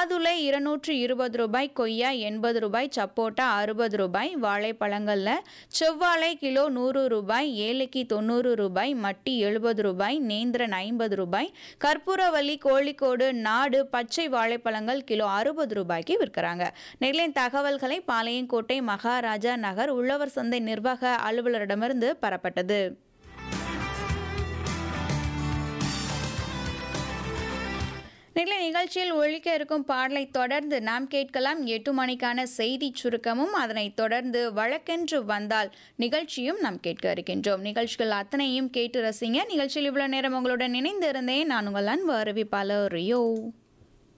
மாதுளை இருநூற்று இருபது ரூபாய் கொய்யா எண்பது ரூபாய் சப்போட்டா அறுபது ரூபாய் வாழைப்பழங்களில் செவ்வாழை கிலோ நூறு ரூபாய் ஏலக்கி தொண்ணூறு ரூபாய் மட்டி எழுபது ரூபாய் நேந்திரன் ஐம்பது ரூபாய் கற்பூரவல்லி கோழிக்கோடு நாடு பச்சை வாழைப்பழங்கள் கிலோ அறுபது ரூபாய்க்கு விற்கிறாங்க நெல்லின் தகவல்களை பாளையங்கோட்டை மகாராஜா நகர் உழவர் சந்தை நிர்வாக அலுவலரிடமிருந்து பெறப்பட்டது நெல்லை நிகழ்ச்சியில் ஒழிக்க இருக்கும் பாடலை தொடர்ந்து நாம் கேட்கலாம் எட்டு மணிக்கான செய்தி சுருக்கமும் அதனைத் தொடர்ந்து வழக்கென்று வந்தால் நிகழ்ச்சியும் நாம் கேட்க இருக்கின்றோம் நிகழ்ச்சிகள் அத்தனையும் கேட்டு ரசிங்க நிகழ்ச்சியில் இவ்வளவு நேரம் உங்களுடன் இணைந்து இருந்தேன் நான் உங்கள் அன்பு அறிவிப்பாளர் ரியோ